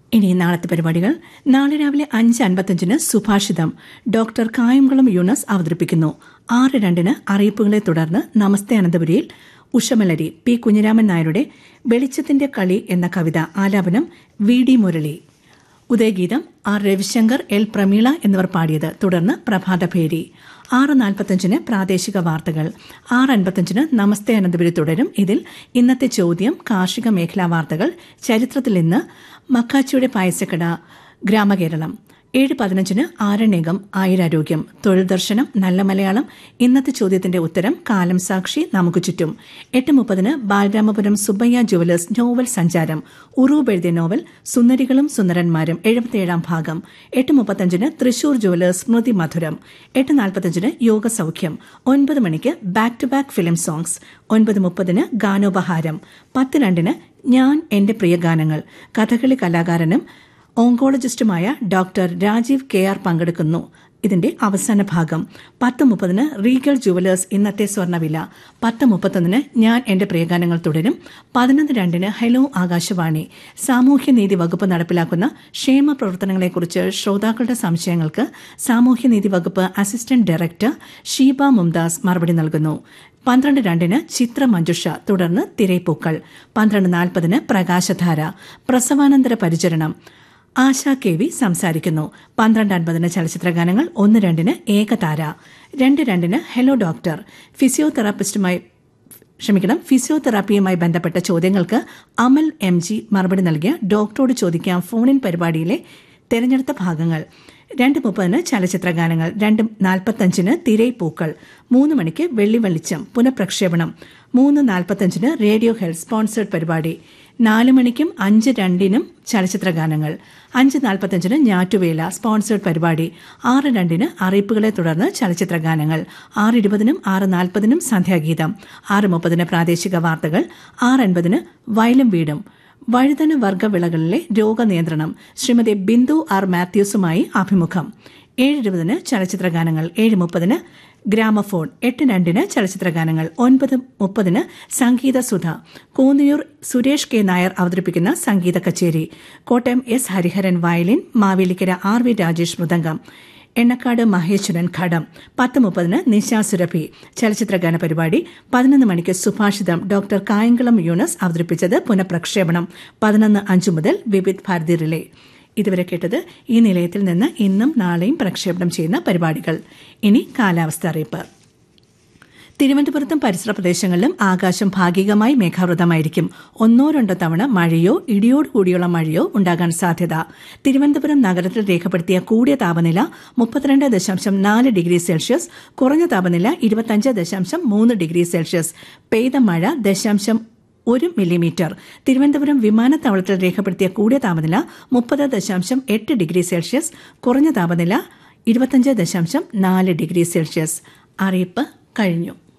ഇനി നാളത്തെ പരിപാടികൾ നാളെ രാവിലെ അഞ്ച് അൻപത്തഞ്ചിന് സുഭാഷിതം ഡോക്ടർ കായംകുളം യൂണസ് അവതരിപ്പിക്കുന്നു ആറ് രണ്ടിന് അറിയിപ്പുകളെ തുടർന്ന് നമസ്തേ അനന്തപുരിയിൽ ഉഷമലരി പി കുഞ്ഞിരാമൻ നായരുടെ വെളിച്ചത്തിന്റെ കളി എന്ന കവിത ആലാപനം വി ഡി മുരളി ഉദയഗീതം ആർ രവിശങ്കർ എൽ പ്രമീള എന്നിവർ പാടിയത് തുടർന്ന് പ്രഭാതഭേരി ആറ് നാൽപ്പത്തഞ്ചിന് പ്രാദേശിക വാർത്തകൾ ആറ് അൻപത്തഞ്ചിന് നമസ്തേ അനന്തപുരി തുടരും ഇതിൽ ഇന്നത്തെ ചോദ്യം കാർഷിക മേഖലാ വാർത്തകൾ ചരിത്രത്തിൽ ഇന്ന് മക്കാച്ചിയുടെ പായസക്കട ഗ്രാമകേരളം ഏഴ് പതിനഞ്ചിന് ആരണ്യകം ആയിരാരോഗ്യം തൊഴിൽ ദർശനം നല്ല മലയാളം ഇന്നത്തെ ചോദ്യത്തിന്റെ ഉത്തരം കാലം സാക്ഷി നമുക്ക് ചുറ്റും എട്ട് മുപ്പതിന് ബാലരാമപുരം സുബ്ബയ്യ ജുവലേഴ്സ് നോവൽ സഞ്ചാരം ഉറൂബ് എഴുതിയ നോവൽ സുന്ദരികളും സുന്ദരന്മാരും എഴുപത്തിയേഴാം ഭാഗം എട്ട് മുപ്പത്തഞ്ചിന് തൃശൂർ ജുവലേഴ്സ് സ്മൃതി മധുരം എട്ട് നാൽപ്പത്തഞ്ചിന് യോഗ സൗഖ്യം ഒൻപത് മണിക്ക് back to back film songs ഒൻപത് മുപ്പതിന് ഗാനോപഹാരം പത്ത് രണ്ടിന് ഞാൻ എന്റെ പ്രിയ ഗാനങ്ങൾ കഥകളി കലാകാരനും ഓങ്കോളജിസ്റ്റുമായ ഡോക്ടർ രാജീവ് കെ ആർ പങ്കെടുക്കുന്നു ഇതിന്റെ അവസാന ഭാഗം പത്ത് മുപ്പതിന് റീഗൽ ജുവലേഴ്സ് ഇന്നത്തെ സ്വർണ്ണവില പത്ത് മുപ്പത്തൊന്നിന് ഞാൻ എന്റെ പ്രിയഗാനങ്ങൾ തുടരും പതിനൊന്ന് രണ്ടിന് ഹലോ ആകാശവാണി സാമൂഹ്യനീതി വകുപ്പ് നടപ്പിലാക്കുന്ന ക്ഷേമ പ്രവർത്തനങ്ങളെക്കുറിച്ച് ശ്രോതാക്കളുടെ സംശയങ്ങൾക്ക് സാമൂഹ്യനീതി വകുപ്പ് അസിസ്റ്റന്റ് ഡയറക്ടർ ഷീബ മുംദാസ് മറുപടി നൽകുന്നു പന്ത്രണ്ട് രണ്ടിന് ചിത്ര മഞ്ജുഷ തുടർന്ന് തിരൈപ്പൂക്കൾ പന്ത്രണ്ട് നാൽപ്പതിന് പ്രകാശധാര പ്രസവാനന്തര പരിചരണം ആശ കെ വി സംസാരിക്കുന്നു പന്ത്രണ്ട് അൻപതിന് ചലച്ചിത്രഗാനങ്ങൾ ഒന്ന് രണ്ടിന് ഏകതാര രണ്ട് രണ്ടിന് ഹലോ ഡോക്ടർ ഫിസിയോതെറാപ്പിസ്റ്റുമായി ക്ഷമിക്കണം ഫിസിയോതെറാപ്പിയുമായി ബന്ധപ്പെട്ട ചോദ്യങ്ങൾക്ക് അമൽ എം ജി മറുപടി നൽകിയ ഡോക്ടറോട് ചോദിക്കാം ഫോണിൻ പരിപാടിയിലെ തെരഞ്ഞെടുത്ത ഭാഗങ്ങൾ രണ്ട് മുപ്പതിന് ചലച്ചിത്രഗാനങ്ങൾ രണ്ട് നാൽപ്പത്തഞ്ചിന് തിരൈപ്പൂക്കൾ മൂന്ന് മണിക്ക് വെള്ളി വെളിച്ചം പുനഃപ്രക്ഷേപണം മൂന്ന് നാൽപ്പത്തഞ്ചിന് റേഡിയോ ഹെൽത്ത് സ്പോൺസേഡ് പരിപാടി നാല് മണിക്കും അഞ്ച് രണ്ടിനും ചലച്ചിത്രഗാനങ്ങൾ അഞ്ച് നാൽപ്പത്തഞ്ചിന് ഞാറ്റുവേല സ്പോൺസേഡ് പരിപാടി ആറ് രണ്ടിന് അറിയിപ്പുകളെ തുടർന്ന് ചലച്ചിത്രഗാനങ്ങൾ ആറ് ഇരുപതിനും ആറ് നാൽപ്പതിനും സന്ധ്യാഗീതം ആറ് മുപ്പതിന് പ്രാദേശിക വാർത്തകൾ ആറ് അൻപതിന് വയലും വീടും വഴുതന വർഗ്ഗവിളകളിലെ രോഗനിയന്ത്രണം ശ്രീമതി ബിന്ദു ആർ മാത്യൂസുമായി അഭിമുഖം ഏഴ് ഇരുപതിന് ചലച്ചിത്രഗാനങ്ങൾ ഏഴ് മുപ്പതിന് ഗ്രാമഫോൺ എട്ട് രണ്ടിന് ചലച്ചിത്രഗാനങ്ങൾ ഒൻപത് മുപ്പതിന് സംഗീത സുധ കോന്നിയൂർ സുരേഷ് കെ നായർ അവതരിപ്പിക്കുന്ന സംഗീത കച്ചേരി Kottayam S Hariharan violin Mavelikkara R V Rajesh mridangam Ennakkad Maheswaran ghatam പത്ത് മുപ്പതിന് നിശാ സുരഭി ചലച്ചിത്രഗാന പരിപാടി പതിനൊന്ന് മണിക്ക് സുഭാഷിതം ഡോക്ടർ കായംകുളം യൂണസ് അവതരിപ്പിച്ചത് പുനഃപ്രക്ഷേപണം പതിനൊന്ന് അഞ്ചു മുതൽ വിവിധ് ഭാരതി റിലേ ഇതുവരെ കേട്ടത് ഈ നിലയത്തിൽ നിന്ന് ഇന്നും നാളെയും പ്രക്ഷേപണം ചെയ്യുന്ന പരിപാടികൾ ഇനി കാലാവസ്ഥ അറിയിപ്പ് തിരുവനന്തപുരത്തും പരിസര പ്രദേശങ്ങളിലും ആകാശം ഭാഗികമായി മേഘാവൃതമായിരിക്കും ഒന്നോ രണ്ടോ തവണ മഴയോ ഇടിയോട് കൂടിയുള്ള മഴയോ ഉണ്ടാകാൻ സാധ്യത തിരുവനന്തപുരം നഗരത്തിൽ രേഖപ്പെടുത്തിയ കൂടിയ താപനില മുപ്പത്തിരണ്ട് ദശാംശം നാല് ഡിഗ്രി സെൽഷ്യസ് കുറഞ്ഞ താപനില ഇരുപത്തിയഞ്ച് ദശാംശം മൂന്ന് ഡിഗ്രി സെൽഷ്യസ് പെയ്ത മഴ ദശാംശം ഒരു മില്ലിമീറ്റർ തിരുവനന്തപുരം വിമാനത്താവളത്തിൽ രേഖപ്പെടുത്തിയ കൂടിയ താപനില മുപ്പത് ദശാംശം എട്ട് ഡിഗ്രി സെൽഷ്യസ് കുറഞ്ഞ താപനില ഇരുപത്തിയഞ്ച് ദശാംശം നാല് ഡിഗ്രി സെൽഷ്യസ് അറിയിപ്പ് കഴിഞ്ഞു